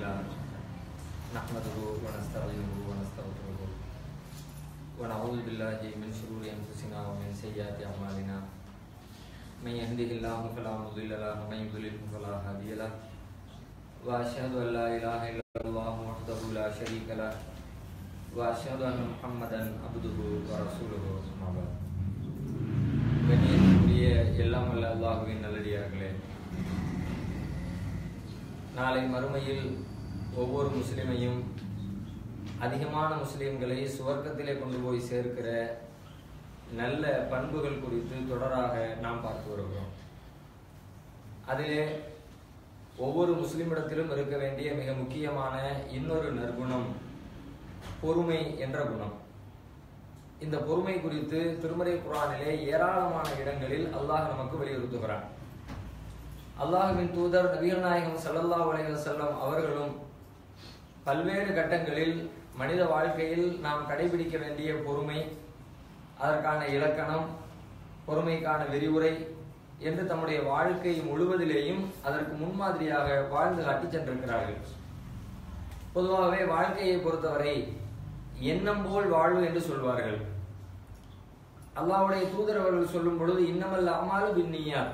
لله نحمده ونستعينه ونستغفره ونعوذ بالله من شرور أنفسنا ومن سيئات أعمالنا من يهده الله فلا مضل له ومن يضلل فلا هادي له وأشهد أن لا إله إلا الله وحده لا شريك له وأشهد أن محمدا عبده ورسوله أما بعد கண்ணியத்துக்குரிய எல்லாம் வல்ல அல்லாஹுவின் நல்லடியார்களே நாளை மறுமையில் ஒவ்வொரு முஸ்லிமையும் அதிகமான முஸ்லிம்களை சுவர்க்கத்திலே கொண்டு போய் சேர்க்கிற நல்ல பண்புகள் குறித்து தொடராக நாம் பார்த்து வருகிறோம் அதிலே ஒவ்வொரு முஸ்லிமிடத்திலும் இருக்க வேண்டிய மிக முக்கியமான இன்னொரு நற்குணம் பொறுமை என்ற குணம் இந்த பொறுமை குறித்து திருமறை குரானிலே ஏராளமான இடங்களில் அல்லாஹ் நமக்கு வலியுறுத்துகிறான் அல்லாஹுவின் தூதர் நபிகள் நாயகம் ஸல்லல்லாஹு அலைஹி வஸல்லம் அவர்களும் பல்வேறு கட்டங்களில் மனித வாழ்க்கையில் நாம் கடைபிடிக்க வேண்டிய பொறுமை அதற்கான இலக்கணம் பொறுமைக்கான விரிவுரை என்று தம்முடைய வாழ்க்கை முழுவதிலேயும் அதற்கு முன்மாதிரியாக வாழ்ந்து காட்டி சென்றிருக்கிறார்கள் பொதுவாகவே வாழ்க்கையை பொறுத்தவரை எண்ணம் போல் வாழ்வு என்று சொல்வார்கள் அல்லாஹ்வுடைய தூதர் அவர்கள் சொல்லும் பொழுது இன்னமல் அமாலு பின்னியாத்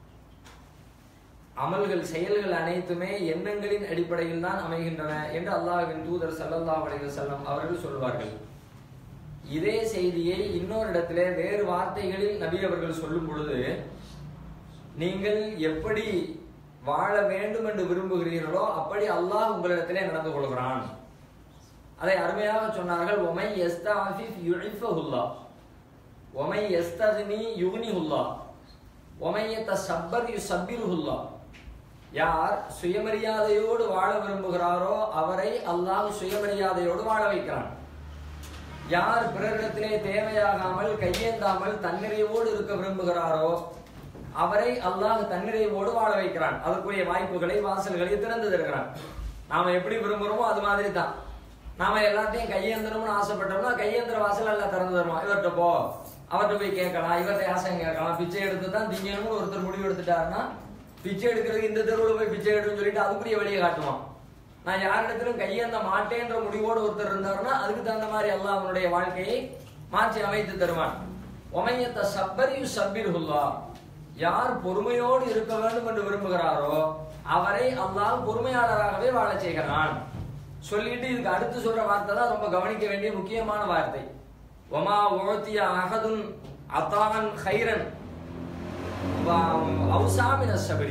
அமல்கள் செயல்கள் அனைத்துமே எண்ணங்களின் அடிப்படையில் தான் அமைகின்றன என்று அல்லாஹ்வின் தூதர் ஸல்லல்லாஹு அலைஹி வஸல்லம் அவர்கள் சொல்வார்கள் இதே செய்தியை இன்னொரு இடத்திலே வேறு வார்த்தைகளில் நபி அவர்கள் சொல்லும் பொழுது நீங்கள் எப்படி வாழ வேண்டும் என்று விரும்புகிறீர்களோ அப்படி அல்லாஹ் உங்களிடத்திலே நடந்து கொள்கிறான் அதை அருமையாக சொன்னார்கள் ஒமை எஸ்தாஃபிஃப் யுழிஃபஹுல்லா ஒமை எஸ்தக்னி யுக்னிஹுல்லா ஒமை யத்தசப்பர் யுசப்பிருஹுல்லா யார் சுயமரியாதையோடு வாழ விரும்புகிறாரோ அவரை அல்லாஹ் சுயமரியாதையோடு வாழ வைக்கிறான் யார் பிறரிடத்திலே தேவையாகாமல் கையேந்தாமல் தன்னிறைவோடு இருக்க விரும்புகிறாரோ அவரை அல்லாஹ் தன்னிறைவோடு வாழ வைக்கிறான் அதற்குரிய வாய்ப்புகளை வாசல்களை திறந்து தருகிறான் நாம எப்படி விரும்புகிறோமோ அது மாதிரி தான் நாம எல்லாத்தையும் கையேந்தணும்னு ஆசைப்பட்டோம்னா கையேந்திர வாசல் எல்லாம் திறந்து தருவோம் இவர்கிட்ட போ அவர்கிட்ட போய் கேட்கலாம் இவர்கிட்ட யாசம் கேட்கலாம் பிச்சை எடுத்து தான் திங்கணும்னு ஒருத்தர் முடிவு எடுத்துட்டாருன்னா பிச்சை எடுக்கிறதுக்கு இந்த தெருவில் போய் பிச்சை எடுன்னு சொல்லிட்டு அதுக்குரிய வழியை காட்டுவான் நான் யாரிடத்திலும் கையேந்த மாட்டேன்ற முடிவோடு ஒருத்தர் இருந்தாருன்னா அதுக்கு தகுந்த மாதிரி அல்லாஹ் அவனுடைய வாழ்க்கையை மாற்றி அமைத்து தருவான் ஒமையத்த சப்பரியு சப்பிர்ஹுல்லா யார் பொறுமையோடு இருக்க வேண்டும் என்று விரும்புகிறாரோ அவரை அல்லாஹ் பொறுமையாளராகவே வாழச் செய்கிறான் சொல்லிட்டு இதுக்கு அடுத்து சொல்ற வார்த்தை தான் ரொம்ப கவனிக்க வேண்டிய முக்கியமான வார்த்தை ஒமா ஓத்திய அகதுன் அத்தாகன் ஹைரன் அவுசாமின சபரி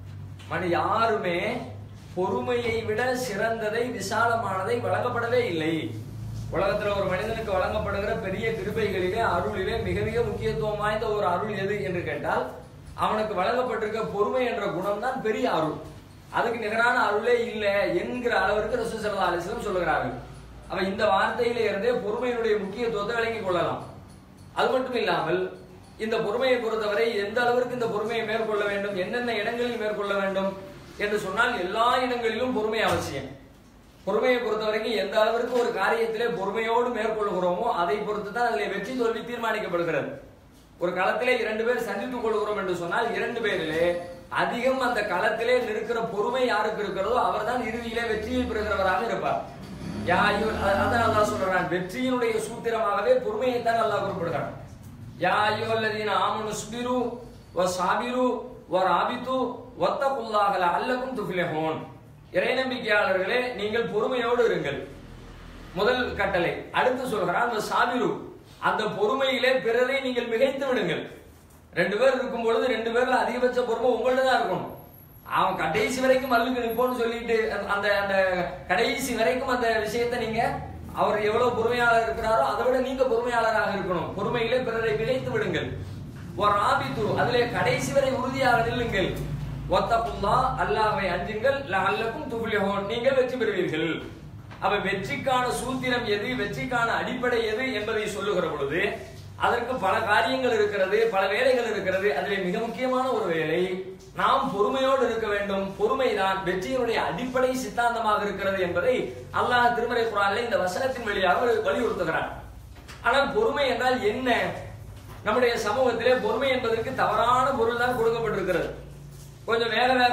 மன யாருமே பொறுமையை விட சிறந்ததை விசாலமானதை வழங்கப்படவே இல்லை உலகத்துல ஒரு மனிதனுக்கு வழங்கப்படுகிற பெரிய கிருபைகளிலே அருளிலே மிக மிக முக்கியத்துவம் வாய்ந்த ஒரு அருள் எது என்று கேட்டால் அவனுக்கு வழங்கப்பட்டிருக்க பொறுமை என்ற குணம் தான் பெரிய அருள் அதுக்கு நிகரான அருளே இல்லை என்கிற அளவிற்கு ரசூல் ஸல்லல்லாஹு அலைஹி வஸல்லம் சொல்லுகிறார்கள் அவ இந்த வார்த்தையில இருந்தே பொறுமையினுடைய முக்கியத்துவத்தை விளங்கிக் கொள்ளலாம் அது மட்டும் இல்லாமல் இந்த பொறுமையை பொறுத்தவரை எந்த அளவிற்கு இந்த பொறுமையை மேற்கொள்ள வேண்டும் என்னென்ன இடங்களில் மேற்கொள்ள வேண்டும் என்று சொன்னால் எல்லா இடங்களிலும் பொறுமை அவசியம் பொறுமையை பொறுத்தவரைக்கும் எந்த அளவிற்கு ஒரு காரியத்திலே பொறுமையோடு மேற்கொள்கிறோமோ அதை பொறுத்து தான் அதில் வெற்றி தோல்வி தீர்மானிக்கப்படுகிறது ஒரு களத்திலே இரண்டு பேர் சந்தித்துக் கொள்கிறோம் என்று சொன்னால் இரண்டு பேரிலே அதிகம் அந்த களத்திலே நிற்கிற பொறுமை யாருக்கு இருக்கிறதோ அவர்தான் இறுதியிலே வெற்றியை பெறுகிறவராக இருப்பார் யா ஐயோ அதான் அல்லாஹ் சொல்றான் வெற்றியினுடைய சூத்திரமாகவே பொறுமையைத்தான் அல்லாஹ் குறிப்பிடுகிறான் யா ஐயோல்லதீன ஆமனு ஸ்பிரு வ சாபிரு வ ராபித்து வத்தகுல்லாஹல அல்லக்கும் துஃபிலஹூன் இறை நம்பிக்கையாளர்களே நீங்கள் பொறுமையோடு இருங்கள் முதல் கட்டளை அடுத்து சொல்கிறான் வ சாபிரு அந்த பொறுமையிலே பிறரை நீங்கள் மிகைத்து விடுங்கள் ரெண்டு பேர் இருக்கும் பொழுது ரெண்டு பேர்ல அதிகபட்ச பொறுமை உங்கள்ட்ட தான் இருக்கணும் அவன் கடைசி வரைக்கும் மல்லுக்கு நிற்போம்னு சொல்லிட்டு அந்த அந்த கடைசி வரைக்கும் அந்த விஷயத்தை நீங்க அவர் எவ்வளவு பொறுமையாளர் இருக்கிறாரோ அதை விட நீங்க பொறுமையாளராக இருக்கணும் பொறுமையிலே பிறரை விளைத்து விடுங்கள் ஒரு ஆபித்து அதிலே கடைசி வரை உறுதியாக நில்லுங்கள் ஒத்தப்புல்லா அல்லாஹ்வை அஞ்சுங்கள் அல்லக்கும் துபுலிஹோன் நீங்கள் வெற்றி பெறுவீர்கள் அப்ப வெற்றிக்கான சூத்திரம் எது வெற்றிக்கான அடிப்படை எது என்பதை சொல்லுகிற பொழுது அதற்கு பல காரியங்கள் இருக்கிறது பல வேலைகள் இருக்கிறது அதிலே மிக முக்கியமான ஒரு வேலை நாம் பொறுமையோடு இருக்க வேண்டும் பொறுமைதான் வெற்றியினுடைய அடிப்படை சித்தாந்தமாக இருக்கிறது என்பதை அல்லாஹ் திருமறை குரானில் இந்த வசனத்தின் வழியாக வலியுறுத்துகிறான் ஆனால் பொறுமை என்றால் என்ன நம்முடைய சமூகத்திலே பொறுமை என்பதற்கு தவறான பொருள் தான் கொடுக்கப்பட்டிருக்கிறது கொஞ்சம் வேக வேகமா விரைவு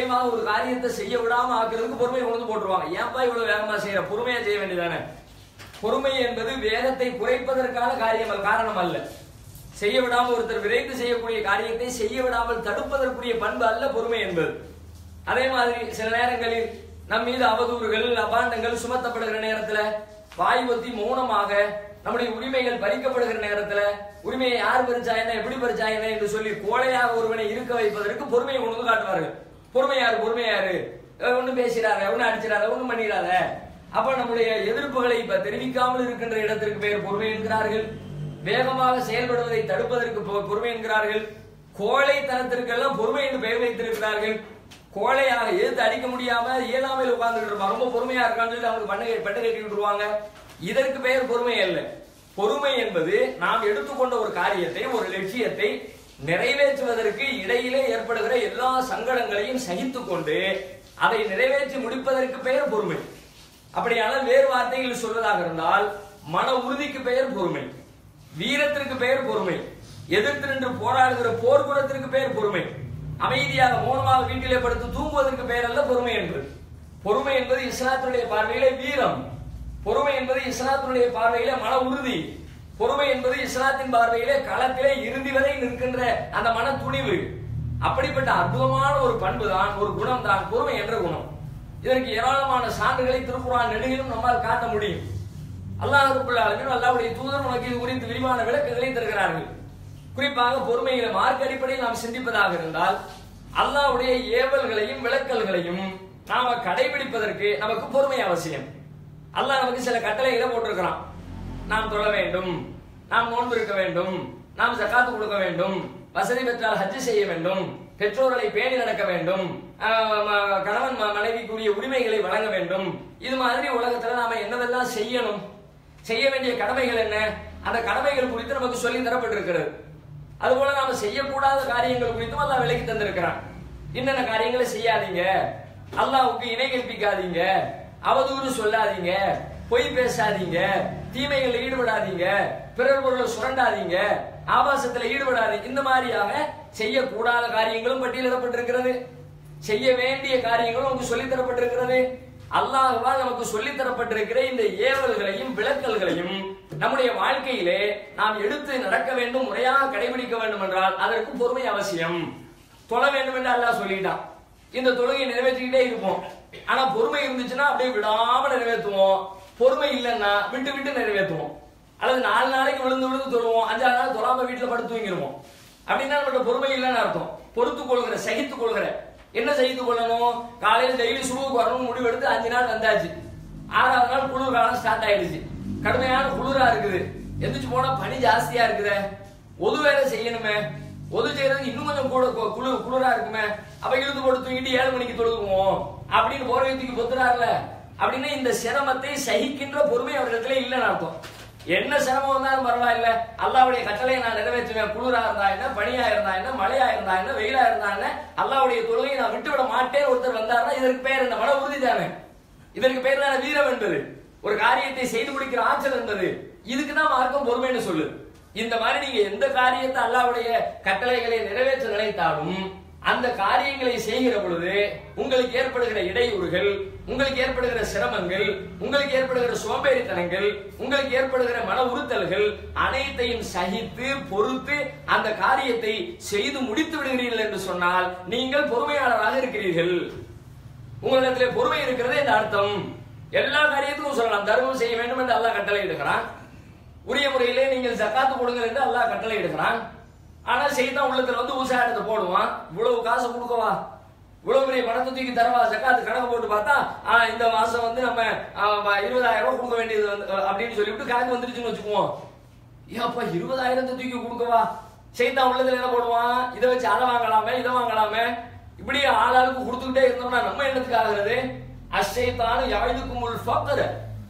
வேகமாக ஒரு காரியத்தை செய்ய விடாம ஆக்குறதுக்கு பொறுமை கொண்டு வந்து போட்டுருவாங்க ஏன்பா இவ்வளவு வேகமா செய்யற பொறுமையா செய்ய வேண்டியதானே பொறுமை என்பது வேகத்தை குறைப்பதற்கான காரியம் அல்ல- காரணம் அல்ல செய்ய விடாமல் ஒருத்தர் விரைந்து செய்யக்கூடிய காரியத்தை செய்ய விடாமல் தடுப்பதற்குரிய பண்பு அல்ல பொறுமை என்பது அதே மாதிரி சில நேரங்களில் நம் மீது அவதூறுகள் அபாண்டங்கள் சுமத்தப்படுகிற நேரத்துல வாய் ஒத்தி மௌனமாக நம்முடைய உரிமைகள் பறிக்கப்படுகிற நேரத்துல உரிமையை யார் பறிச்சா என்ன எப்படி பறிச்சா என்ன என்று சொல்லி கோழையாக ஒருவனை இருக்க வைப்பதற்கு பொறுமையை கொண்டு வந்து காட்டுவார்கள் பொறுமை யாரு பொறுமை யாரு அஹ் ஒண்ணும் பேசிடாத ஒண்ணும் அடிச்சிடாத ஒண்ணும் பண்ணிடாத அப்ப நம்முடைய எதிர்ப்புகளை இப்ப தெரிவிக்காமல் இருக்கின்ற இடத்திற்கு பெயர் பொறுமை என்கிறார்கள் வேகமாக செயல்படுவதை தடுப்பதற்கு பொ- பொறுமை என்கிறார்கள் கோழைத்தனத்திற்கெல்லாம் பொறுமை என்று பெயர் வைத்திருக்கிறார்கள் கோழையாக எதிர்த்து அடிக்க முடியாம இயலாமையில் உட்கார்ந்துட்டு இருப்பான் ரொம்ப பொறுமையா இருக்கான்னு சொல்லி அவனுக்கு பண்ணை பெட்டை கட்டி விட்டுருவாங்க இதற்கு பெயர் பொறுமை அல்ல பொறுமை என்பது நாம் எடுத்துக்கொண்ட ஒரு காரியத்தை ஒரு லட்சியத்தை நிறைவேற்றுவதற்கு இடையிலே ஏற்படுகிற எல்லா சங்கடங்களையும் சகித்துக் கொண்டு அதை நிறைவேற்றி முடிப்பதற்கு பெயர் பொறுமை அப்படியானால் வேறு வார்த்தைகளில் சொல்வதாக இருந்தால் மன உறுதிக்கு பெயர் பொறுமை வீரத்திற்கு பெயர் பொறுமை எதிர்த்து நின்று போராடுகிற போர்க்குணத்திற்கு பெயர் பொறுமை அமைதியாக மௌனமாக வீட்டிலே படுத்து தூங்குவதற்கு பெயர் அல்ல பொறுமை என்பது பொறுமை என்பது இஸ்லாத்தினுடைய பார்வையிலே வீரம் பொறுமை என்பது இஸ்லாத்தினுடைய பார்வையிலே மன உறுதி பொறுமை என்பது இஸ்லாத்தின் பார்வையிலே களத்திலே இறுதி வரை நிற்கின்ற அந்த மன துணிவு அப்படிப்பட்ட அற்புதமான ஒரு பண்பு தான் ஒரு குணம் தான் பொறுமை என்ற குணம் இதற்கு ஏராளமான சான்றுகளை திருக்குறான் நெடுகிலும் நம்மால் காட்ட முடியும் அல்லாஹ் ரப்புல் ஆலமீன் அல்லாஹ்வுடைய தூதர் உனக்கு இது குறித்து விரிவான விளக்கங்களை தருகிறார்கள் குறிப்பாக பொறுமையில மார்க் அடிப்படையில் நாம் சிந்திப்பதாக இருந்தால் அல்லாஹ்வுடைய ஏவல்களையும் விளக்கல்களையும் நாம கடைபிடிப்பதற்கு நமக்கு பொறுமை அவசியம் அல்லாஹ் நமக்கு சில கட்டளைகளை போட்டிருக்கிறான் நாம் தொழ வேண்டும் நாம் நோன்பு இருக்க வேண்டும் நாம் ஜக்காத்து கொடுக்க வேண்டும் வசதி பெற்றால் ஹஜ் செய்ய வேண்டும் பெற்றோர்களை பேணி நடக்க வேண்டும் ஆஹ் ம- கணவன் ம- மனைவிக்குரிய உரிமைகளை வழங்க வேண்டும் இது மாதிரி உலகத்துல நாம என்னவெல்லாம் செய்யணும் செய்ய வேண்டிய கடமைகள் என்ன அந்த கடமைகள் குறித்து நமக்கு சொல்லி தரப்பட்டிருக்கிறது அதுபோல நாம செய்யக்கூடாத காரியங்கள் குறித்தும் அல்லாஹ் விலக்கி தந்திருக்கிறான் என்னென்ன காரியங்களை செய்யாதீங்க அல்லாஹ்வுக்கு இணை கற்பிக்காதீங்க அவதூறு சொல்லாதீங்க பொய் பேசாதீங்க தீமைகளில் ஈடுபடாதீங்க பிறர் பொருளை சுரண்டாதீங்க ஆபாசத்துல ஈடுபடாதீங்க இந்த மாதிரியாக செய்யக்கூடாத காரியங்களும் பட்டியலிடப்பட்டிருக்கிறது செய்ய வேண்டிய காரியங்களும் நமக்கு சொல்லித் தரப்பட்டிருக்கிறது அல்லாஹ்வால் நமக்கு சொல்லித் தரப்பட்டிருக்கிற இந்த ஏவல்களையும் விளக்கல்களையும் நம்முடைய வாழ்க்கையிலே நாம் எடுத்து நடக்க வேண்டும் முறையாக கடைபிடிக்க வேண்டும் என்றால் அதற்கு பொறுமை அவசியம் தொழ வேண்டும் என்று அல்லாஹ் சொல்லிட்டான் இந்த தொழுகையை நிறைவேற்றிக்கிட்டே இருப்போம் ஆனா பொறுமை இருந்துச்சுன்னா அப்படியே விடாம நிறைவேற்றுவோம் பொறுமை இல்லைன்னா விட்டு விட்டு நிறைவேற்றுவோம் அல்லது நாலு நாளைக்கு விழுந்து விழுந்து தொழுவோம் அஞ்சாறு நாள் தொழாம வீட்டுல படுத்து தூங்கிடுவோம் அப்படின்னா நம்மகிட்ட பொறுமை இல்லைன்னு அர்த்தம் பொறுத்துக் கொள்கிற சகித்துக் கொள்கிற என்ன சகித்துக் கொள்ளணும் காலையில டெய்லி சுழுவுக்கு வரணும் முடிவெடுத்து அஞ்சு நாள் வந்தாச்சு ஆறாவது நாள் குளிர் காலம் ஸ்டார்ட் ஆயிடுச்சு கடுமையான குளிரா இருக்குது எந்திரிச்சு போனா பனி ஜாஸ்தியா இருக்குதே ஒது வேலை செய்யணுமே ஒது செய்யறதுக்கு இன்னும் கொஞ்சம் கூட கு- குளிர் குளிரா இருக்குமே அப்ப இழுத்து போட்டு தூங்கிட்டு ஏழு மணிக்கு தொழுகுவோம் அப்படின்னு போற தூக்கி பொத்துறாருல அப்படின்னு இந்த சிரமத்தை சகிக்கின்ற பொறுமை அவரிடத்துல இல்லைன்னு அர்த்தம் என்ன சிரமம் வந்தாலும் பரவாயில்ல அல்லாவுடைய கட்டளையை நான் நிறைவேற்றுவேன் குளிரா இருந்தா என்ன பனியா இருந்தா என்ன மழையா இருந்தா என்ன வெயிலா இருந்தா என்ன அல்லாவுடைய தொழுகையை நான் விட்டுவிட மாட்டேன் ஒருத்தர் வந்தாருன்னா இதற்கு பேர் என்ன மன உறுதி தானே இதற்கு பேர் தானே வீரம் என்பது ஒரு காரியத்தை செய்து முடிக்கிற ஆற்றல் என்பது இதுக்கு தான் மார்க்கம் பொறுமைன்னு சொல்லு இந்த மாதிரி நீங்க எந்த காரியத்தை அல்லாவுடைய கட்டளைகளை நிறைவேற்ற நினைத்தாலும் அந்த காரியங்களை செய்கிற பொழுது உங்களுக்கு ஏற்படுகிற இடையூறுகள் உங்களுக்கு ஏற்படுகிற சிரமங்கள் உங்களுக்கு ஏற்படுகிற சோம்பேறித்தனங்கள் உங்களுக்கு ஏற்படுகிற மன உறுத்தல்கள் அனைத்தையும் சகித்து பொறுத்து அந்த காரியத்தை செய்து முடித்து விடுகிறீர்கள் என்று சொன்னால் நீங்கள் பொறுமையாளராக இருக்கிறீர்கள் உங்களிடத்திலே பொறுமை இருக்கிறது இந்த அர்த்தம் எல்லா காரியத்துக்கும் சொல்லலாம் தர்மம் செய்ய வேண்டும் என்று அல்லாஹ் கட்டளை இடுகிறான் உரிய முறையிலே நீங்கள் ஜக்காத்து கொடுங்கள் என்று அல்லாஹ் கட்டளை இடுகிறான் ஆனா செய்தான் உள்ளத்துல வந்து ஊசாடத்தை போடுவான் இவ்வளவு காசு கொடுக்கவா இவ்வளவு பெரிய பணத்தை தூக்கி தரவா ஜக்காத்து கணக்கு போட்டு பார்த்தா ஆ, இந்த மாசம் வந்து நம்ம ஆ, வ- இருபதாயிரம் ரூபாய் கொடுக்க வேண்டியது வந்து, அஹ், அப்படின்னு சொல்லிவிட்டு கணக்கு வந்துருச்சுன்னு வச்சுக்குவோம் ஏப்பா இருபதாயிரத்தை தூக்கி கொடுக்கவா செய்தான் உள்ளதுல என்ன போடுவான் இதை வச்சு அதை வாங்கலாமே இதை வாங்கலாமே இப்படி ஆளாளுக்கு கொடுத்துக்கிட்டே இருந்தோம்னா நம்ம என்னத்துக்கு ஆகுறது அஷைத்தான் யாழுக்கும் உள் ஃபக்கர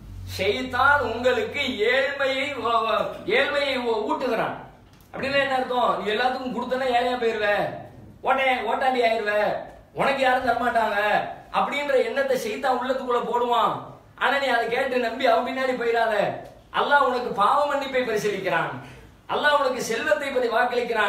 ஷைத்தான் உங்களுக்கு ஏழ்மையை வ- வ- ஏழ்மையை ஊ- ஊட்டுகிறான் அப்படின்னா என்ன அர்த்தம் நீ எல்லாத்துக்கும் கொடுத்தனா ஏழையா போயிருவ ஓட்டே ஓட்டாண்டி ஆயிருவ உனக்கு யாரும் தரமாட்டாங்க அப்படின்ற எண்ணத்தை செய்தான் உள்ளத்துக்குள்ள போடுவான் ஆனா நீ அதை கேட்டு நம்பி அவன் பின்னாடி போயிடாத அல்லாஹ் உனக்கு பாவ மன்னிப்பை பரிசீலிக்கிறான் அல்லாஹ் உனக்கு செல்வத்தை பற்றி வாக்களிக்கிறான்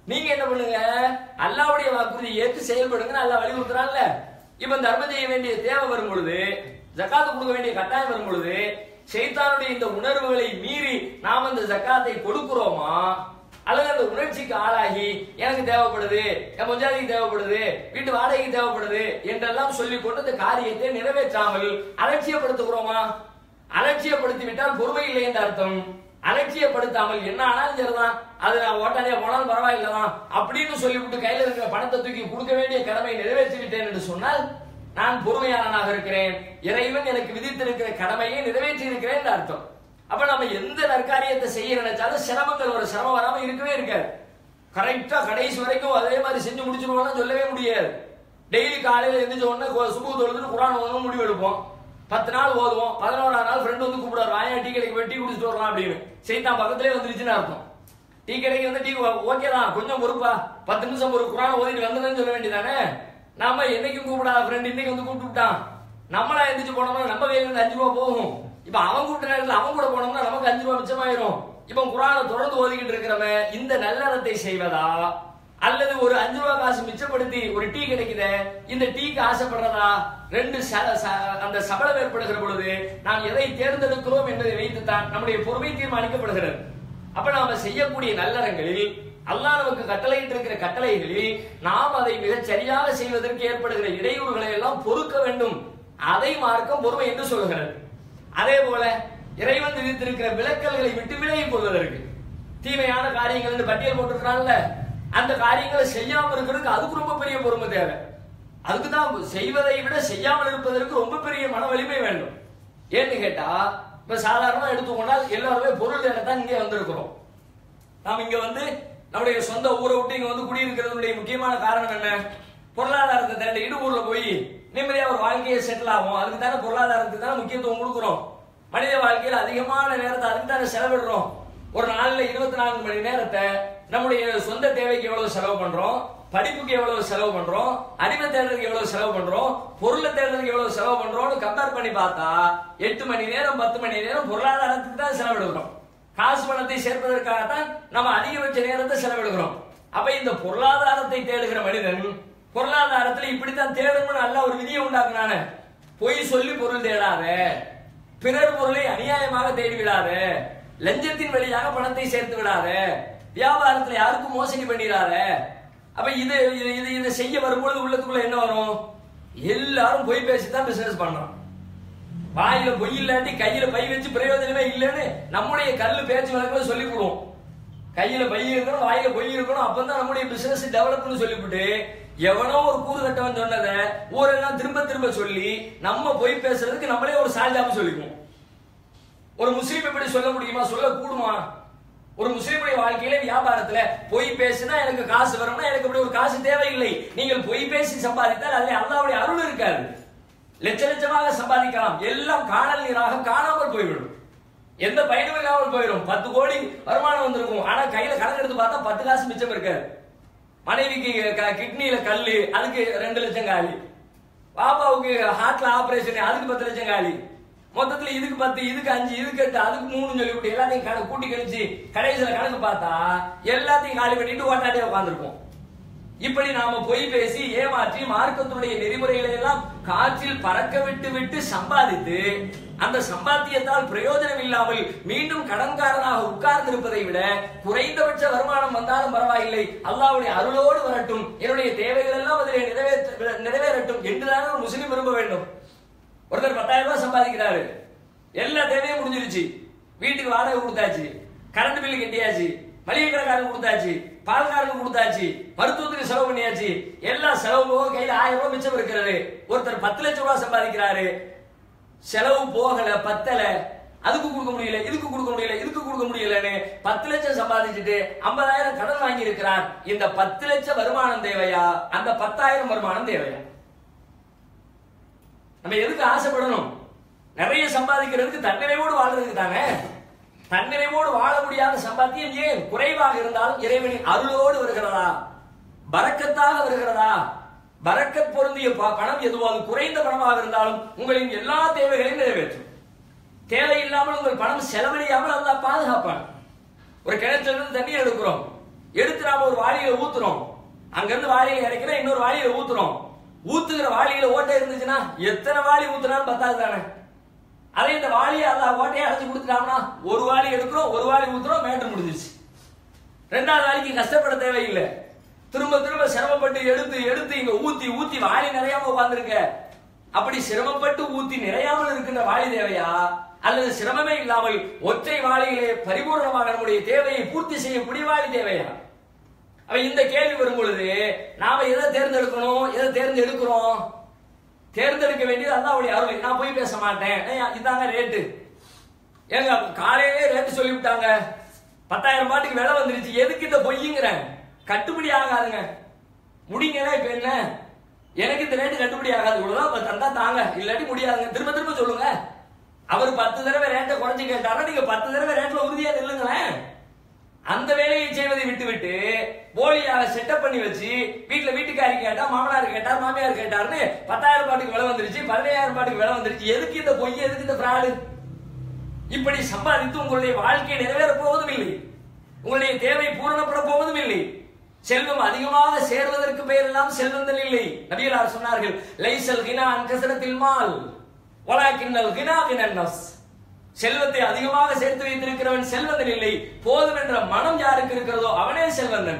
நீங்க என்ன பண்ணுங்க அல்லாவுடைய வாக்குறுதியை ஏற்று செயல்படுங்க அல்லாஹ் வலியுறுத்துறான்ல இப்ப தர்மம் செய்ய வேண்டிய தேவை வரும் பொழுது ஜக்காத்து கொடுக்க வேண்டிய கட்டாயம் வரும் பொழுது ஷைத்தானுடைய இந்த உணர்வுகளை மீறி நாம் அந்த ஜக்காத்தை கொடுக்கிறோமா அல்லது அந்த உணர்ச்சிக்கு ஆளாகி எனக்கு தேவைப்படுது என் பஞ்சாதிக்கு தேவைப்படுது வீட்டு வாடகைக்கு தேவைப்படுது என்றெல்லாம் சொல்லிக் கொண்டு இந்த காரியத்தை நிறைவேற்றாமல் அலட்சியப்படுத்துகிறோமா அலட்சியப்படுத்தி விட்டால் பொறுமை இல்லை என்ற அர்த்தம் அலட்சியப்படுத்தாமல் என்ன ஆனாலும் சரிதான் அது நான் ஓட்டாளியா போனாலும் பரவாயில்லதான் அப்படின்னு சொல்லிவிட்டு கையில இருக்கிற பணத்தை தூக்கி கொடுக்க வேண்டிய கடமையை நிறைவேற்றி விட்டேன் என்று சொன்னால் நான் பொறுமையாளனாக இருக்கிறேன் இறைவன் எனக்கு விதித்திருக்கிற கடமையை நிறைவேற்றி இருக்கிறேன் என்று அர்த்தம் அப்ப நம்ம எந்த நற்காரியத்தை செய்ய நினைச்சாலும் சிரமங்கள் ஒரு சிரமம் வராம இருக்கவே இருக்காது கரெக்டா கடைசி வரைக்கும் அதே மாதிரி செஞ்சு முடிச்சிருவோம்னா சொல்லவே முடியாது டெய்லி காலையில எந்திரிச்ச உடனே கொ- சுபு தொழுதுட்டு குரான் ஓதணும் முடிவு எடுப்போம் பத்து நாள் ஓதுவோம் பதினோராம் நாள் ஃப்ரெண்ட் வந்து கூப்பிடுவார் வாயா டீ கடைக்கு போய் டீ குடிச்சிட்டு வரலாம் அப்படின்னு செய்தான் பக்கத்திலே வந்துருச்சுன்னு அர்த்தம் டீ கடைக்கு வந்து டீ ஓகே தான் கொஞ்சம் பொறுப்பா பத்து நிமிஷம் ஒரு குரான் ஓதிட்டு வந்ததுன்னு சொல்ல வேண்டியதானே நாம என்னைக்கும் கூப்பிடாத ஃப்ரெண்ட் இன்னைக்கு வந்து கூப்பிட்டு விட்டான் நம்மளா எந்திரிச்சு போனோம்னா நம்ம கையில இருந்து அஞ்சு ரூபா போகும் இப்ப அவன் கூப்பிட்ட நேரத்துல அவன் கூட போனோம்னா நமக்கு அஞ்சு ரூபா மிச்சமாயிரும் இப்ப குரானை தொடர்ந்து ஓதிக்கிட்டு இருக்கிறவன் இந்த நல்லறத்தை செய்வதா அல்லது ஒரு அஞ்சு ரூபா காசு மிச்சப்படுத்தி ஒரு டீ கிடைக்குதே இந்த டீக்கு ஆசைப்படுறதா ரெண்டு ச- ச- அந்த சபலம் ஏற்படுகிற பொழுது நாம் எதை தேர்ந்தெடுக்கிறோம் என்பதை வைத்துத்தான் நம்முடைய பொறுமை தீர்மானிக்கப்படுகிறது அப்ப நாம செய்யக்கூடிய நல்லறங்களில் அல்லாஹ் நமக்கு கட்டளையிட்டு இருக்கிற கட்டளைகளில் நாம் அதை மிகச் சரியாக செய்வதற்கு ஏற்படுகிற இடையூறுகளை எல்லாம் பொறுக்க வேண்டும் அதை மார்க்கம் பொறுமை என்று சொல்கிறது அதே போல இறைவன் விதித்திருக்கிற விலக்கல்களை விட்டு விலகிக் கொள்வதற்கு தீமையான காரியங்கள் என்று பட்டியல் போட்டிருக்கிறான்ல அந்த காரியங்களை செய்யாம இருக்கிறதுக்கு அதுக்கு ரொம்ப பெரிய பொறுமை தேவை அதுக்கு தான் செய்வதை விட செய்யாமல் இருப்பதற்கு ரொம்ப பெரிய மன வலிமை வேண்டும் ஏன்னு கேட்டா இப்ப சாதாரணமா எடுத்துக்கொண்டால் எல்லாருமே பொருள் தேடத்தான் இங்கே வந்திருக்கிறோம் நாம் இங்க வந்து நம்முடைய சொந்த ஊரை விட்டு இங்க வந்து குடியிருக்கிறதுடைய முக்கியமான காரணம் என்ன பொருளாதாரத்தை தேடிட்டு ஊர்ல போய் நிம்மதியா ஒரு வாழ்க்கையை செட்டில் ஆகும் அதுக்கு தானே பொருளாதாரத்துக்கு தானே முக்கியத்துவம் கொடுக்குறோம் மனித வாழ்க்கையில் அதிகமான நேரத்தை அதுக்கு தானே செலவிடுறோம் ஒரு நாள்ல இருபத்தி நான்கு மணி நேரத்தை நம்முடைய சொந்த தேவைக்கு எவ்வளவு செலவு பண்றோம் படிப்புக்கு எவ்வளவு செலவு பண்றோம் அறிவை தேடுறதுக்கு எவ்வளவு செலவு பண்றோம் பொருளை தேடுறதுக்கு எவ்வளவு செலவு பண்றோம்னு கம்பேர் பண்ணி பார்த்தா எட்டு மணி நேரம் பத்து மணி நேரம் பொருளாதாரத்துக்கு தான் செலவிடுகிறோம் காசு பணத்தை சேர்ப்பதற்காகத்தான் நம்ம அதிகபட்ச நேரத்தை செலவிடுகிறோம் அப்ப இந்த பொருளாதாரத்தை தேடுகிற மனிதன் பொருளாதாரத்துல இப்படித்தான் தேடணும்னு நல்ல ஒரு விதியை உண்டாக்குனானே பொய் சொல்லி பொருள் தேடாத பிறர் பொருளை அநியாயமாக தேடி விடாத லஞ்சத்தின் வழியாக பணத்தை சேர்த்து விடாத வியாபாரத்துல யாருக்கும் மோசடி பண்ணிடாத அப்ப இது இது இது இதை செய்ய வரும்பொழுது உள்ளத்துக்குள்ள என்ன வரும் எல்லாரும் பொய் பேசித்தான் பிசினஸ் பண்றோம் வாயில பொய் இல்லாட்டி கையில பை வச்சு பிரயோஜனமே இல்லைன்னு நம்முடைய கல்லு பேச்சு வழக்கில் சொல்லி கொடுவோம் கையில பை இருக்கணும் வாயில பொய் இருக்கணும் அப்பதான் நம்முடைய பிசினஸ் டெவலப்னு சொல்லிவிட்டு எவனோ ஒரு கூறு கட்டவன் சொன்னதை ஊரெல்லாம் திரும்ப திரும்ப சொல்லி நம்ம பொய் பேசுறதுக்கு நம்மளே ஒரு சால்ஜாம சொல்லிக்குவோம் ஒரு முஸ்லீம் எப்படி சொல்ல முடியுமா சொல்ல கூடுமா ஒரு முஸ்லீமுடைய வாழ்க்கையில வியாபாரத்துல பொய் பேசினா எனக்கு காசு வரும்னா எனக்கு அப்படி ஒரு காசு தேவையில்லை நீங்கள் பொய் பேசி சம்பாதித்தால் அதில் அல்லாவுடைய அருள் இருக்காது லட்ச லட்சமாக சம்பாதிக்கலாம் எல்லாம் காணல் நீராக காணாமல் போய்விடும் எந்த பயனும் இல்லாமல் போயிடும் பத்து கோடி வருமானம் வந்திருக்கும் ஆனா கையில கணக்கு எடுத்து பார்த்தா பத்து காசு மிச்சம் இருக்காது மனைவிக்கு க- கிட்னில கல்லு அதுக்கு ரெண்டு லட்சம் காலி பாப்பாவுக்கு ஹார்ட்ல ஆபரேஷன் அதுக்கு பத்து லட்சம் காலி மொத்தத்துல இதுக்கு பத்து இதுக்கு அஞ்சு இதுக்கு எட்டு அதுக்கு மூணு சொல்லிவிட்டு எல்லாத்தையும் கணக்கு கூட்டி கழிச்சு கடைசியில கணக்கு பார்த்தா எல்லாத்தையும் காலி பண்ணிட்டு ஓட்டாட்டே உட்காந்துருக்கும் இப்படி நாம பொய் பேசி ஏமாற்றி மார்க்கத்தினுடைய நெறிமுறைகளை எல்லாம் காற்றில் பறக்க விட்டு விட்டு சம்பாதித்து அந்த சம்பாத்தியத்தால் பிரயோஜனம் இல்லாமல் மீண்டும் கடன்காரனாக உட்கார்ந்து இருப்பதை விட குறைந்தபட்ச வருமானம் வந்தாலும் பரவாயில்லை அல்லாவுடைய அருளோடு வரட்டும் என்னுடைய தேவைகள் எல்லாம் அதிலே நிறைவேற்ற நிறைவேறட்டும் என்றுதான் ஒரு முஸ்லிம் விரும்ப வேண்டும் ஒருத்தர் பத்தாயிரம் ரூபாய் சம்பாதிக்கிறாரு எல்லா தேவையும் முடிஞ்சிருச்சு வீட்டுக்கு வாடகை கொடுத்தாச்சு கரண்ட் பில்லு கட்டியாச்சு மளிகை கடைக்காரங்க கொடுத்தாச்சு பால்காரங்க கொடுத்தாச்சு மருத்துவத்துக்கு செலவு பண்ணியாச்சு எல்லா செலவு போக கையில ஆயிரம் ரூபாய் மிச்சம் இருக்கிறது ஒருத்தர் பத்து லட்சம் ரூபாய் சம்பாதிக்கிறாரு செலவு போகல பத்தல அதுக்கு கொடுக்க முடியல இதுக்கு கொடுக்க முடியல இதுக்கு கொடுக்க முடியலன்னு பத்து லட்சம் சம்பாதிச்சுட்டு ஐம்பதாயிரம் கடன் வாங்கி இருக்கிறார் இந்த பத்து லட்சம் வருமானம் தேவையா அந்த பத்தாயிரம் வருமானம் தேவையா நம்ம எதுக்கு ஆசைப்படணும் நிறைய சம்பாதிக்கிறதுக்கு தன்னிறைவோடு வாழ்றதுக்கு தானே தன்னிறைவோடு வாழ முடியாத சம்பாத்தியம் ஏன் குறைவாக இருந்தாலும் இறைவனின் அருளோடு வருகிறதா பரக்கத்தாக வருகிறதா பரக்கத் பொருந்திய ப- பணம் எதுவாக குறைந்த பணமாக இருந்தாலும் உங்களின் எல்லா தேவைகளையும் நிறைவேற்றும் தேவையில்லாமல் உங்கள் பணம் செலவழியாமல் அல்லாஹ் பாதுகாப்பான் ஒரு கிணத்துல இருந்து தண்ணி எடுக்கிறோம் எடுத்து நாம ஒரு வாளியில ஊத்துறோம் அங்க இருந்து வாளியில இறக்கிறோம் இன்னொரு வாளியில ஊத்துறோம் ஊத்துகிற வாளியில ஓட்டை இருந்துச்சுன்னா எத்தனை வாளி ஊத்துனாலும் பத்தாது தானே அதே இந்த வாளியை அந்த ஓட்டையை அடைச்சு கொடுத்துட்டாங்கன்னா ஒரு வாளி எடுக்கிறோம் ஒரு வாளி ஊத்துறோம் மேட்டர் முடிஞ்சிருச்சு ரெண்டாவது வாளிக்கு கஷ்டப்பட தேவையில்லை திரும்ப திரும்ப சிரமப்பட்டு எடுத்து எடுத்து இங்க ஊத்தி ஊத்தி வாளி நிறையாம உட்கார்ந்துருக்க அப்படி சிரமப்பட்டு ஊத்தி நிறையாமல் இருக்கின்ற வாளி தேவையா அல்லது சிரமமே இல்லாமல் ஒற்றை வாளியிலே பரிபூர்ணமாக நம்முடைய தேவையை பூர்த்தி செய்யக்கூடிய வாளி தேவையா அப்ப இந்த கேள்வி வரும் பொழுது நாம எதை தேர்ந்தெடுக்கணும் எதை தேர்ந்தெடுக்கிறோம் தேர்ந்தெடுக்க வேண்டியது அல்லாவுடைய அருள் நான் போய் பேச மாட்டேன் ஏய், இதாங்க ரேட்டு ஏங்க காலையிலே ரேட்டு சொல்லிவிட்டாங்க பத்தாயிரம் பாட்டுக்கு விலை வந்துருச்சு எதுக்கு இந்த பொய்யுங்கிறேன் கட்டுப்படி ஆகாதுங்க முடிங்கல இப்ப என்ன எனக்கு இந்த ரேட்டு கட்டுப்படி ஆகாது இவ்வளவுதான் தந்தா தாங்க இல்லாட்டி முடியாதுங்க திரும்ப திரும்ப சொல்லுங்க அவர் பத்து தடவை ரேட்டை குறைச்சு கேட்டாரா நீங்க பத்து தடவை ரேட்ல உறுதியா நில்லுங்களேன் அந்த வேலையை செய்வதை விட்டு விட்டு போலியாக செட்டப் பண்ணி வச்சு வீட்டுல வீட்டுக்காரி கேட்டா மாமனார் கேட்டார் மாமியார் கேட்டார்னு பத்தாயிரம் பாட்டுக்கு விலை வந்துருச்சு பதினையாயிரம் பாட்டுக்கு விலை வந்துருச்சு எதுக்கு இந்த பொய் எதுக்கு இந்த ஃப்ராடு இப்படி சம்பாதித்து உங்களுடைய வாழ்க்கை நிறைவேற போவதும் இல்லை உங்களுடைய தேவை பூரணப்பட போவதும் இல்லை செல்வம் அதிகமாக சேர்வதற்கு பெயரெல்லாம் செல்வந்தல் இல்லை நபிகளார் சொன்னார்கள் லைசல் கினா அன்கசரத்தில் மால் வலாக்கின்னல் கினா கினன் நஃப்ஸ் செல்வத்தை அதிகமாக சேர்த்து வைத்திருக்கிறவன் செல்வந்தன் இல்லை போதும் என்ற மனம் யாருக்கு இருக்கிறதோ அவனே செல்வந்தன்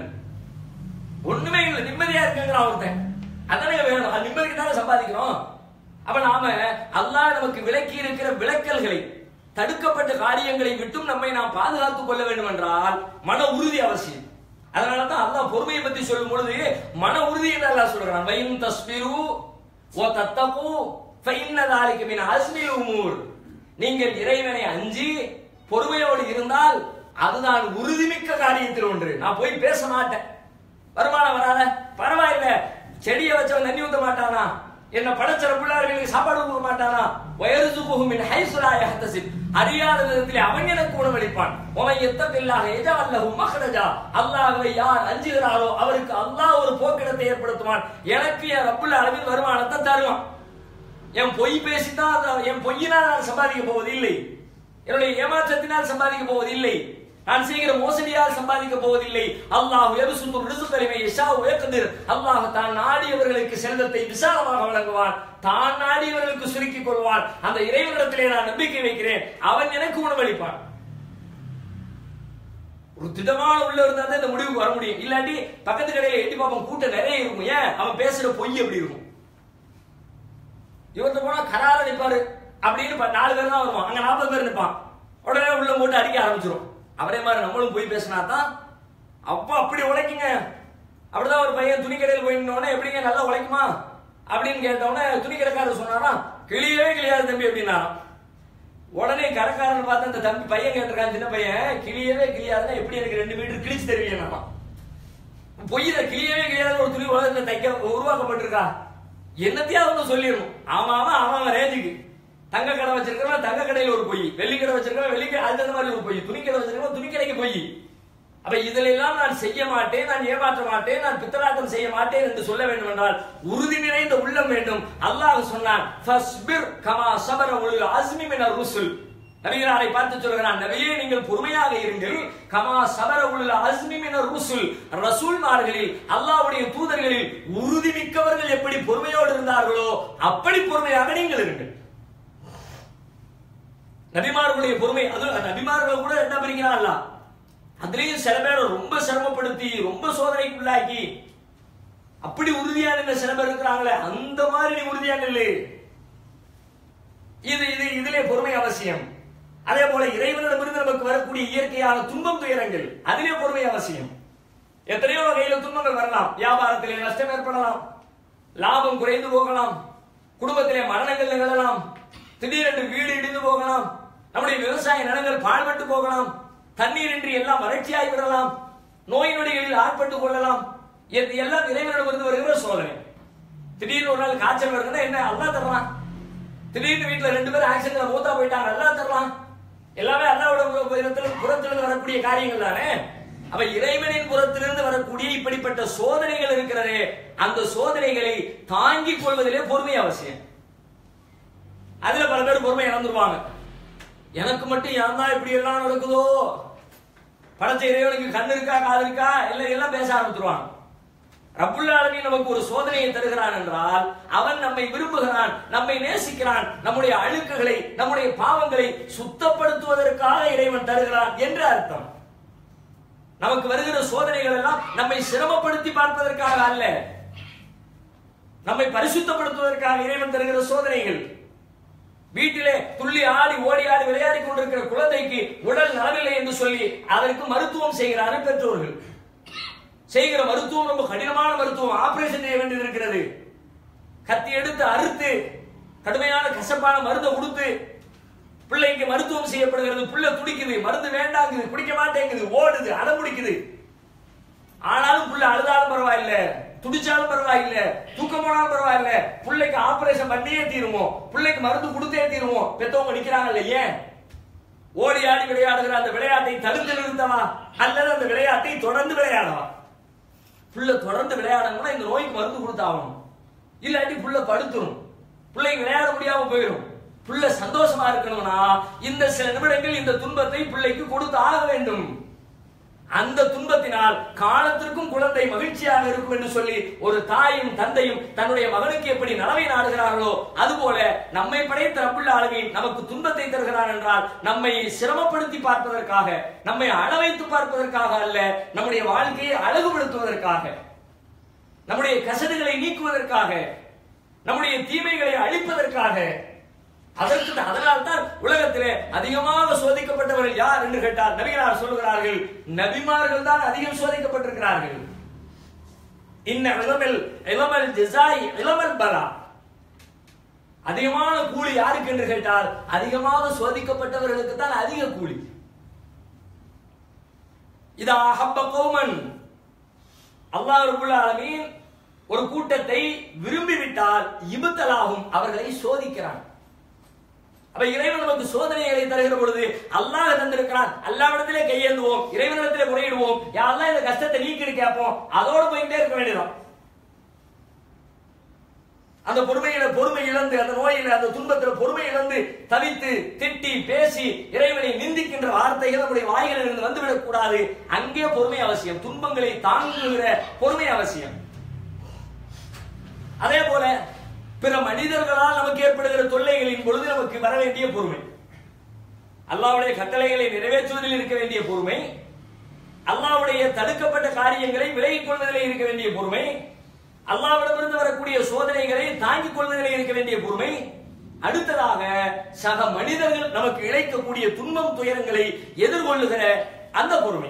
ஒண்ணுமே இல்லை நிம்மதியா இருக்குங்கிறான் ஒருத்தன் அதானே வேணும் அது நிம்மதிக்கு தானே சம்பாதிக்கிறோம் அப்ப நாம அல்லாஹ் நமக்கு விலக்கி இருக்கிற விளக்கல்களை தடுக்கப்பட்ட காரியங்களை விட்டும் நம்மை நாம் பாதுகாத்துக் கொள்ள வேண்டும் என்றால் மன உறுதி அவசியம் அதனாலதான் அல்லாஹ் பொறுமையை பத்தி சொல்லும் பொழுது மன உறுதி என்று அல்லாஹ் சொல்றான் வயின் தஸ்பிரு ஓ தத்தகு ஃபைன்னதாலிக்கு மின் அஸ்மில் உமூர் நீங்கள் இறைவனை அஞ்சி பொறுமையோடு இருந்தால் அதுதான் உறுதிமிக்க காரியத்தில் ஒன்று நான் போய் பேச மாட்டேன் வருமானம் வராத பரவாயில்ல செடியை வச்சவன் தண்ணி ஊத்த மாட்டானா என்ன படைச்சற பிள்ளைகளுக்கு சாப்பாடு கொடுக்க மாட்டானா வயருசு புகுமின் ஹைசுராய ஹத்தசிப் அறியாத விதத்திலே அவன் எனக்கு உணவளிப்பான் உமை எத்தப்பில்லாக எஜவல்லஹு மஹ்ரஜா அல்லாஹ்வை யார் அஞ்சுகிறாரோ அவருக்கு அல்லாஹ் ஒரு போக்கிடத்தை ஏற்படுத்துவான் எனக்கு என் ரப்புல் அளவில் வருமானத்தை தருவான் என் பொய் பேசித்தான் அது- என் பொய்யினால் நான் சம்பாதிக்க போவது இல்லை என்னுடைய ஏமாற்றத்தினால் சம்பாதிக்க போவது இல்லை நான் செய்கிற மோசடியால் சம்பாதிக்க போவதில்லை அல்லாஹ் எபசுந்து ரிசுக்கரிமை யஷா உயக்கதிர் அல்லாஹ் தான் நாடியவர்களுக்கு செல்வத்தை விசாலமாக வழங்குவான் தான் நாடியவர்களுக்கு சுருக்கிக் கொள்வான் அந்த இறைவனிடத்திலே நான் நம்பிக்கை வைக்கிறேன் அவன் எனக்கு உணவளிப்பான் ஒரு திடமான உள்ள இருந்தா தான் இந்த முடிவுக்கு வர முடியும் இல்லாட்டி பக்கத்து கடையில எட்டி பார்ப்போம் கூட்டம் நிறைய இருக்கும் ஏன் அவன் பேசுற பொய் எப்படி இருக்கும் இவர்கிட்ட போனா கரார நிப்பாரு அப்படின்னு ப- நாலு பேர் தான் வருவான் அங்க நாற்பது பேர் நிப்பான் உடனே உள்ள போட்டு அடிக்க ஆரம்பிச்சிரும் அவரே மாதிரி நம்மளும் போய் பேசினா தான் அப்பா அப்படி உழைக்குங்க அப்படிதான் ஒரு பையன் துணி கடையில் போய் நின்னோடனே எப்படிங்க நல்லா உழைக்குமா அப்படின்னு கேட்டவுடனே துணி கடைக்காரர் சொன்னாராம் கிளியவே கிளியாது தம்பி அப்படின்னாராம் உடனே கடைக்காரன் பார்த்து அந்த தம்பி பையன் கேட்டிருக்கான் சின்ன பையன் கிளியவே கிளியாதுன்னா எப்படி எனக்கு ரெண்டு மீட்டர் கிழிச்சு தருவீங்க பொய்யில கிளியவே கிளியாத ஒரு துணி உலகத்துல தைக்க உருவாக்கப்பட்டிருக்கா என்னத்தையும் அவங்க சொல்லிடணும் அவன் அவன் அவன் அவன் ரேஞ்சுக்கு தங்க கடை வச்சிருக்கிறவன் தங்க கடையில ஒரு பொய் வெள்ளி கடை வச்சிருக்கிறவன் வெள்ளி கடை அதுக்கு மாதிரி ஒரு பொய் துணி கடை வச்சிருக்கிறவன் துணி கடைக்கு பொய் அப்ப இதுல எல்லாம் நான் செய்ய மாட்டேன் நான் ஏமாற்ற மாட்டேன் நான் பித்தலாட்டம் செய்ய மாட்டேன் என்று சொல்ல வேண்டும் என்றால் உறுதி நிறைந்த உள்ளம் வேண்டும் அல்லாஹ் சொன்னான் ஃபஸ்பிர் கமா சபர உலுல் அஸ்மி மினர் ருசுல் நபிகளாரை பார்த்து சொல்கிறான் நபியே நீங்கள் பொறுமையாக இருங்கள் கமா சபர உள்ள அஸ்மி மினர் ருசுல் ரசூல்மார்களில் அல்லாஹ்வுடைய தூதர்களில் உறுதிமிக்கவர்கள் எப்படி பொறுமையோடு இருந்தார்களோ அப்படி பொறுமையாக நீங்கள் இருங்கள் நபிமார்களுடைய பொறுமை அது நபிமார்கள் கூட என்ன பிரிக்கிறான் அல்லாஹ் அதுலயும் சில பேரை ரொம்ப சிரமப்படுத்தி ரொம்ப சோதனைக்குள்ளாக்கி அப்படி உறுதியா நின்ற சில பேர் இருக்கிறாங்களே அந்த மாதிரி நீ உறுதியா நில்லு இது இது இதிலே பொறுமை அவசியம் அதே போல இறைவனிடமிருந்து நமக்கு வரக்கூடிய இயற்கையான துன்பம் துயரங்கள் அதிலே பொறுமை அவசியம் எத்தனையோ வகையில துன்பங்கள் வரலாம் வியாபாரத்திலே நஷ்டம் ஏற்படலாம் லாபம் குறைந்து போகலாம் குடும்பத்திலே மரணங்கள் நிகழலாம் திடீரென்று வீடு இடிந்து போகலாம் நம்முடைய விவசாய நிலங்கள் பாழ்பட்டு போகலாம் தண்ணீரின்றி எல்லாம் வறட்சியாகி விடலாம் நோய் நொடிகளில் ஆட்பட்டு கொள்ளலாம் இது எல்லாம் இறைவனிடமிருந்து வருகிற சோதனை திடீர்னு ஒரு நாள் காய்ச்சல் வருதுன்னா என்ன அல்லா தர்றான் திடீர்னு வீட்டுல ரெண்டு பேரும் ஆக்சிடென்ட்ல மூத்தா போயிட்டாங்க அல்லா தரலாம் எல்லாமே அல்லாவோட புறத்துல புறத்திலிருந்து வரக்கூடிய காரியங்கள் தானே அப்ப இறைவனின் புறத்திலிருந்து வரக்கூடிய இப்படிப்பட்ட சோதனைகள் இருக்கிறதே அந்த சோதனைகளை தாங்கிக் கொள்வதிலே பொறுமை அவசியம் அதுல பல பேர் பொறுமை இழந்துருவாங்க எனக்கு மட்டும் ஏன் தான் இப்படி எல்லாம் நடக்குதோ படைச்ச இறைவனுக்கு கண் இருக்கா காது இருக்கா இல்லை எல்லாம் பேச ஆரம்பித்துருவான் ரப்புல் ஆலமீன் நமக்கு ஒரு சோதனையை தருகிறான் என்றால் அவன் நம்மை விரும்புகிறான் நம்மை நேசிக்கிறான் நம்முடைய அழுக்குகளை நம்முடைய பாவங்களை சுத்தப்படுத்துவதற்காக இறைவன் தருகிறான் என்று அர்த்தம் நமக்கு வருகிற சோதனைகள் எல்லாம் நம்மை சிரமப்படுத்தி பார்ப்பதற்காக அல்ல நம்மை பரிசுத்தப்படுத்துவதற்காக இறைவன் தருகிற சோதனைகள் வீட்டிலே துள்ளி ஆடி ஓடி ஆடி விளையாடி கொண்டிருக்கிற குழந்தைக்கு உடல் நலவில்லை என்று சொல்லி அதற்கு மருத்துவம் செய்கிறார்கள் பெற்றோர்கள் செய்கிற மருத்துவம் ரொம்ப கடினமான மருத்துவம் ஆபரேஷன் செய்ய வேண்டியது இருக்கிறது கத்தி எடுத்து அறுத்து கடுமையான கசப்பான மருந்தை கொடுத்து பிள்ளைக்கு மருத்துவம் செய்யப்படுகிறது புள்ள துடிக்குது மருந்து வேண்டாங்குது குடிக்க மாட்டேங்குது ஓடுது அடம் பிடிக்குது ஆனாலும் புள்ள அழுதாலும் பரவாயில்ல துடிச்சாலும் பரவாயில்ல தூக்கம் போனாலும் பரவாயில்ல பிள்ளைக்கு ஆபரேஷன் பண்ணியே தீருமோ பிள்ளைக்கு மருந்து கொடுத்தே தீருமோ பெத்தவங்க நிக்கிறாங்கல்ல ஏன் ஓடி ஆடி விளையாடுகிற அந்த விளையாட்டை தடுத்து நிறுத்தவா அல்லது அந்த விளையாட்டை தொடர்ந்து விளையாடவா புள்ள தொடர்ந்து விளையாடணும்னா இந்த நோய்க்கு மருந்து கொடுத்தாகணும் இல்லாட்டி புள்ள படுத்துரும் பிள்ளைங்க விளையாட முடியாம போயிடும் புள்ள சந்தோஷமா இருக்கணும்னா இந்த சில நிமிடங்கள் இந்த துன்பத்தை பிள்ளைக்கு கொடுத்து ஆக வேண்டும் அந்த துன்பத்தினால் காலத்திற்கும் குழந்தை மகிழ்ச்சியாக இருக்கும் என்று சொல்லி ஒரு தாயும் தந்தையும் தன்னுடைய மகனுக்கு எப்படி நலவை நாடுகிறார்களோ அதுபோல நம்மை படைத்த ரப்புள்ள ஆளுமை நமக்கு துன்பத்தை தருகிறான் என்றால் நம்மை சிரமப்படுத்தி பார்ப்பதற்காக நம்மை அளவைத்து பார்ப்பதற்காக அல்ல நம்முடைய வாழ்க்கையை அழகுபடுத்துவதற்காக நம்முடைய கசடுகளை நீக்குவதற்காக நம்முடைய தீமைகளை அழிப்பதற்காக அதற்கு அதனால் தான் உலகத்திலே அதிகமாக சோதிக்கப்பட்டவர்கள் யார் என்று கேட்டார் நபிகளார் சொல்லுகிறார்கள் நபிமார்கள் தான் அதிகம் சோதிக்கப்பட்டிருக்கிறார்கள் இன்ன இளமல் இளமல் ஜிசாய் இளமல் பலா அதிகமான கூலி யாருக்கு என்று கேட்டார் அதிகமாக சோதிக்கப்பட்டவர்களுக்கு தான் அதிக கூலி இதா ஹப்ப கோமன் அல்லாஹ் ரபுல் ஆலமீன் ஒரு கூட்டத்தை விரும்பிவிட்டால் இபுத்தலாகும் அவர்களை சோதிக்கிறான் அப்ப இறைவன் நமக்கு சோதனைகளை தருகிற பொழுது அல்லாஹ் தந்திருக்கிறான் அல்லாவிடத்திலே கையேந்துவோம் இறைவனிடத்திலே முறையிடுவோம் யாரெல்லாம் இந்த கஷ்டத்தை நீக்கிட்டு கேட்போம் அதோட போயிட்டே இருக்க வேண்டியதான் அந்த பொறுமையில பொறுமை இழந்து அந்த நோயில அந்த துன்பத்தில் பொறுமை இழந்து தவித்து திட்டி பேசி இறைவனை நிந்திக்கின்ற வார்த்தைகள் நம்முடைய வாய்களில் இருந்து வந்துவிடக் கூடாது அங்கே பொறுமை அவசியம் துன்பங்களை தாங்குகிற பொறுமை அவசியம் அதே போல பிற மனிதர்களால் நமக்கு ஏற்படுகிற தொல்லைகளின் பொழுது நமக்கு வர வேண்டிய பொறுமை அல்லாவுடைய கட்டளைகளை நிறைவேற்றுவதில் இருக்க வேண்டிய பொறுமை அல்லாவுடைய தடுக்கப்பட்ட காரியங்களை விலகிக் கொள்வதிலே இருக்க வேண்டிய பொறுமை அல்லாவிடமிருந்து வரக்கூடிய சோதனைகளை தாங்கிக் கொள்வதிலே இருக்க வேண்டிய பொறுமை அடுத்ததாக சக மனிதர்கள் நமக்கு இழைக்கக்கூடிய துன்பம் துயரங்களை எதிர்கொள்ளுகிற அந்த பொறுமை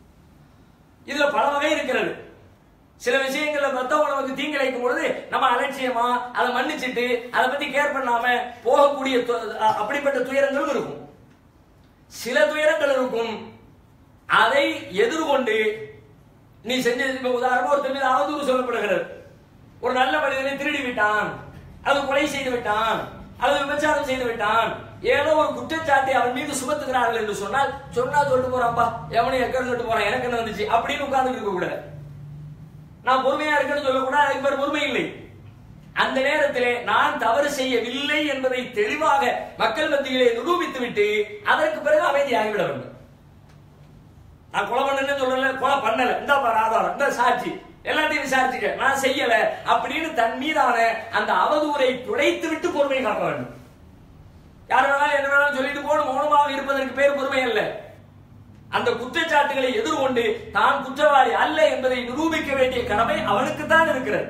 இதுல பல வகை இருக்கிறது சில விஷயங்கள்ல மத்தவங்க நமக்கு தீங்கிழைக்கும் பொழுது நம்ம அலட்சியமா அதை மன்னிச்சிட்டு அதை பத்தி கேர் பண்ணாம போகக்கூடிய து- அ- அப்படிப்பட்ட துயரங்களும் இருக்கும் சில துயரங்கள் இருக்கும் அதை எதிர்கொண்டு நீ செஞ்ச இப்ப உதாரணமா ஒருத்தர் மீது அவதூறு சொல்லப்படுகிறது ஒரு நல்ல மனிதனை திருடி விட்டான் அது கொலை செய்து விட்டான் அல்லது விபச்சாரம் செய்து விட்டான் ஏதோ ஒரு குற்றச்சாட்டை அவன் மீது சுமத்துகிறார்கள் என்று சொன்னால் சொன்னா சொல்லிட்டு போறான்பா எவனை எக்கர் சொல்லிட்டு போறான் எனக்கு என்ன வந்துச்சு அப்படின்னு உட்கார்ந்து இருக்க கூடாது நான் பொறுமையா இருக்கேன்னு சொல்லக்கூடாது அதுக்கு பேர் பொறுமை இல்லை அந்த நேரத்திலே நான் தவறு செய்யவில்லை என்பதை தெளிவாக மக்கள் மத்தியிலே நிரூபித்து விட்டு அதற்கு பிறகு அமைதியாகிவிட வேண்டும் நான் கொலை பண்ணேன்னு சொல்லல கொலை பண்ணல இந்த பாரு ஆதாரம் இந்த சாட்சி எல்லாத்தையும் விசாரிச்சுக்க நான் செய்யல அப்படின்னு தன் மீதான அந்த அவதூறை துடைத்து விட்டு பொறுமை காக்க வேண்டும் யார் வேணாலும் என்ன வேணாலும் சொல்லிட்டு போகணும் மௌனமாக இருப்பதற்கு பேர் பொறுமை அல்ல அந்த குற்றச்சாட்டுகளை எதிர்கொண்டு தான் குற்றவாளி அல்ல என்பதை நிரூபிக்க வேண்டிய கடமை அவனுக்கு தான் இருக்கிறது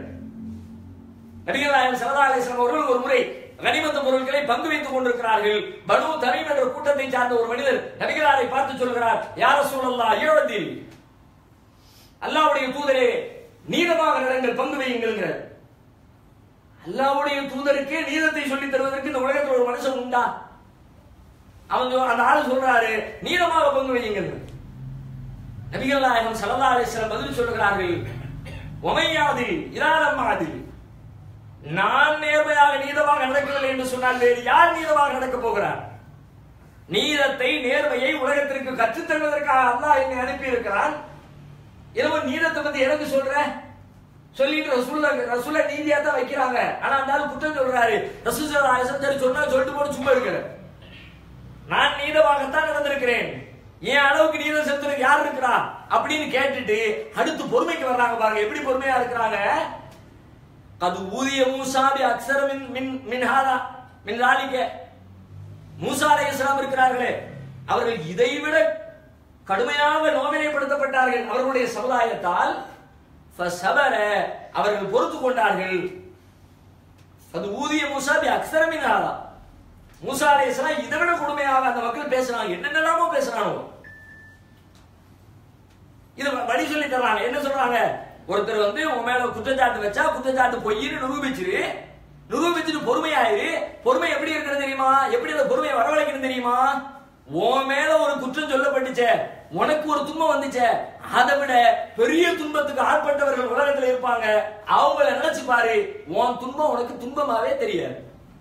நபிகள் நாயகம் சல்லல்லாஹு அலைஹி வஸல்லம் அவர்கள் ஒரு முறை கனிமத்த பொருட்களை பங்கு வைத்துக் கொண்டிருக்கிறார்கள் பனு தமீம் என்ற கூட்டத்தை சார்ந்த ஒரு மனிதர் நபிகளாரை பார்த்து சொல்கிறார் யார சூழல்லா ஈழத்தில் அல்லாஹ்வுடைய தூதரே நீதமாக நடங்கள் பங்கு வையுங்கள் அல்லாஹ்வுடைய தூதருக்கே நீதத்தை சொல்லித் தருவதற்கு இந்த உலகத்தில் ஒரு மனுஷன் உண்டா அவன் சொ- அந்த ஆளு சொல்றாரு நீதமாக பங்கு வையுங்கள் நபிகள் நாயகம் சல்லல்லாஹு அலைஹி வஸல்லம் பதில் சொல்கிறார்கள் ஒமையாதில் இராதம்மாதில் நான் நேர்மையாக நீதமாக நடக்கவில்லை என்று சொன்னால் வேறு யார் நீதமாக நடக்க போகிறார் நீதத்தை நேர்மையை உலகத்திற்கு கற்றுத் தருவதற்காக அல்லாஹ் என்னை அனுப்பி இருக்கிறான் இரவு நீதத்தை பத்தி எனக்கு சொல்ற சொல்லிட்டு ரசூல்ல ரசூல நீதியா தான் வைக்கிறாங்க ஆனா அந்த ஆளு குற்றம் சொல்றாரு ரசூல் சரி சொன்னா சொல்லிட்டு போட்டு சும்மா இருக்கிற நான் நீதமாகத்தான் நடந்திருக்கிறேன் என் அளவுக்கு நீதம் செலுத்துறதுக்கு யார் இருக்கிறா அப்படின்னு கேட்டுட்டு அடுத்து பொறுமைக்கு வர்றாங்க பாருங்க எப்படி பொறுமையா இருக்கிறாங்க அது ஊதிய மூசாபி அக்ஸர மின் மின் மின்ஹாதா மின் ராலிக்க மூசா அலைஹிஸ்ஸலாம் இருக்கிறார்களே அவர்கள் இதைவிட கடுமையாக நோவினைப்படுத்தப்பட்டார்கள் அவர்களுடைய சமுதாயத்தால் ஃபஸபர அவர்கள் பொறுத்து கொண்டார்கள் அது ஊதிய மூசாபி அக்ஸரமின் ஆளா மூசா அலைஹிஸ்ஸலாம் இதை விட கொடுமையாக அந்த மக்கள் பேசுறாங்க என்னென்னலாமோ பேசுறானோ இது வ- வழி சொல்லி தர்றாங்க என்ன சொல்றாங்க ஒருத்தர் வந்து உன் மேல குற்றச்சாட்டு வச்சா குற்றச்சாட்டு பொய்ன்னு நிரூபிச்சிரு நிரூபிச்சுட்டு பொறுமையாயிரு பொறுமை எப்படி இருக்கிறது தெரியுமா எப்படி அந்த பொறுமையை வரவழைக்கணும் தெரியுமா உன் மேல ஒரு குற்றம் சொல்லப்பட்டுச்சே உனக்கு ஒரு துன்பம் வந்துச்சே அதை விட பெரிய துன்பத்துக்கு ஆட்பட்டவர்கள் உலகத்துல இருப்பாங்க அவங்கள நினைச்சு பாரு உன் துன்பம் உனக்கு துன்பமாவே தெரியாது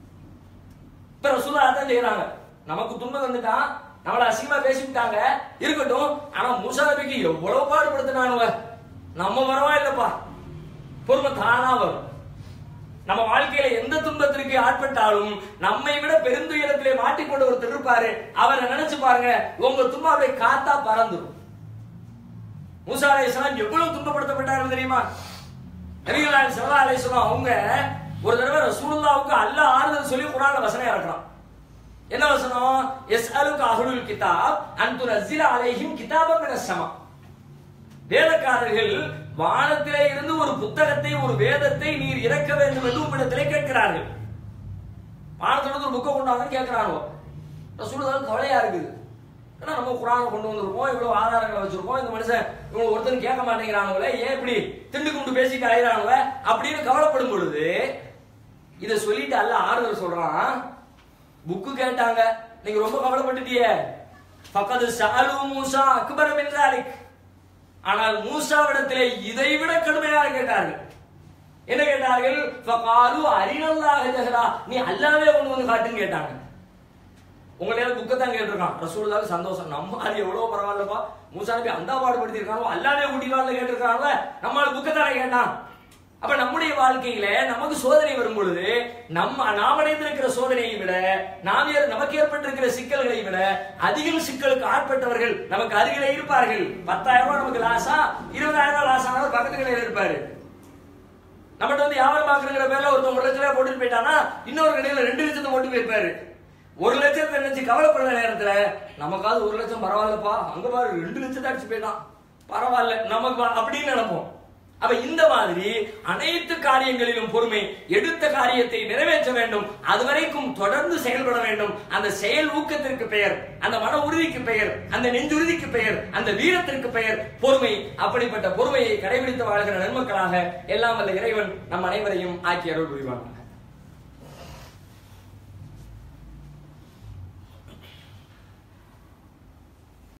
இப்ப ரசூலா அதான் செய்யறாங்க நமக்கு துன்பம் வந்துட்டான் நம்மள அசிங்கமா பேசிவிட்டாங்க இருக்கட்டும் ஆனா மூசா நபிக்கு எவ்வளவு பாடுபடுத்தினானுவ நம்ம பரவாயில்லப்பா பொறுமை தானா வரும் நம்ம வாழ்க்கையில எந்த துன்பத்திற்கு ஆட்பட்டாலும் நம்மை விட பெருந்துயரத்திலே மாட்டிக்கொண்டு ஒருத்தர் இருப்பாரு அவரை நினைச்சு பாருங்க உங்க துன்பம் அப்படியே காத்தா பறந்துடும் மூசா அலைஹிஸ்ஸலாம் எவ்வளவு துன்பப்படுத்தப்பட்டார்கள் தெரியுமா நபிகள் நாயகம் ஸல்லல்லாஹு அலைஹி வஸல்லம் அவங்க ஒரு தடவை ரசூலுல்லாஹ்வுக்கு அல்லாஹ் ஆறுதல் சொல்லி குர்ஆன்ல வசனம் இறக்குறான் என்ன வசனம் எஸ்அலுக அஹ்லுல் கிதாப் அன் துனஸ்ஸில அலைஹிம் கிதாபம் மினஸ் ஸமா வேதக்காரர்கள் வானத்திலே இருந்து ஒரு புத்தகத்தை ஒரு வேதத்தை நீர் இறக்க வேண்டும் என்று உம்மிடத்திலே கேட்கிறார்கள் வானத்திலிருந்து ஒரு புக்கை கொண்டாங்கன்னு கேட்கிறானோ ரசூலுல்லாஹ் கவலையா இருக்குது ஏன்னா நம்ம குரானை கொண்டு வந்திருக்கோம் இவ்வளவு ஆதாரங்களை வச்சிருக்கோம் இந்த மனுஷன் இவ்வளவு ஒருத்தன் கேட்க மாட்டேங்கிறானுங்களே ஏன் இப்படி திண்டு குண்டு பேசிட்டு அழைகிறானுவ அப்படின்னு கவலைப்படும் பொழுது இதை சொல்லிட்டு அல்ல ஆறுதல் சொல்றான் புக்கு கேட்டாங்க நீங்க ரொம்ப கவலைப்பட்டுட்டியே பக்கத்து சாலு மூசா அக்பரம் என்றாலிக் ஆனால் மூசாவிடத்திலே இதை விட கடுமையாக கேட்டார்கள் என்ன கேட்டார்கள் ஃபகாலு அரினல்லாஹ ஜஹரா நீ அல்லாவே கொண்டு வந்து காட்டுன்னு கேட்டாங்க உங்களையால புக்கை தான் கேட்டிருக்கான் ரசூலுல்லாஹ் சந்தோஷம் நம்ம அது எவ்வளவு பரவாயில்லப்பா மூசா நபி அந்த பாடுபடுத்தி இருக்கானோ அல்லாவே கூட்டிட்டு கேட்டிருக்காங்க நம்மால புக்கை தானே கேட்டான் அப்ப நம்முடைய வாழ்க்கையில நமக்கு சோதனை வரும் பொழுது நம்ம நாம் அடைந்திருக்கிற சோதனையை விட நாம் ஏற்- நமக்கு ஏற்பட்டிருக்கிற சிக்கல்களை விட அதிகம் சிக்கலுக்கு ஆட்பட்டவர்கள் நமக்கு அருகிலே இருப்பார்கள் பத்தாயிரம் ரூபாய் நமக்கு லாஸா இருபதாயிரம் ரூபாய் லாஸ் ஆனவர் பக்கத்து கடையில் இருப்பாரு நம்மகிட்ட வந்து வியாபாரம் பார்க்கணுங்கிற பேர்ல ஒருத்தன் ஒரு லட்சம் ரூபாய் போட்டுட்டு போயிட்டானா இன்னொரு கடையில ரெண்டு லட்சத்தை போட்டு போயிருப்பாரு ஒரு லட்சத்தை நினைச்சு கவலைப்படுற நேரத்துல நமக்காவது ஒரு லட்சம் பரவாயில்லப்பா அங்க பாரு ரெண்டு லட்சத்தை அடிச்சு போயிட்டான் பரவாயில்ல நமக்கு வா- அப்படின்னு நினைப்போம் அப்ப இந்த மாதிரி அனைத்து காரியங்களிலும் பொறுமை எடுத்த காரியத்தை நிறைவேற்ற வேண்டும் அதுவரைக்கும் தொடர்ந்து செயல்பட வேண்டும் அந்த செயல் ஊக்கத்திற்கு பெயர் அந்த மன உறுதிக்கு பெயர் அந்த நெஞ்சுறுதிக்கு பெயர் அந்த வீரத்திற்கு பெயர் பொறுமை அப்படிப்பட்ட பொறுமையை கடைபிடித்து வாழ்கிற நன்மக்களாக எல்லாம் வல்ல இறைவன் நம் அனைவரையும் ஆக்கி அருள் புரிவான்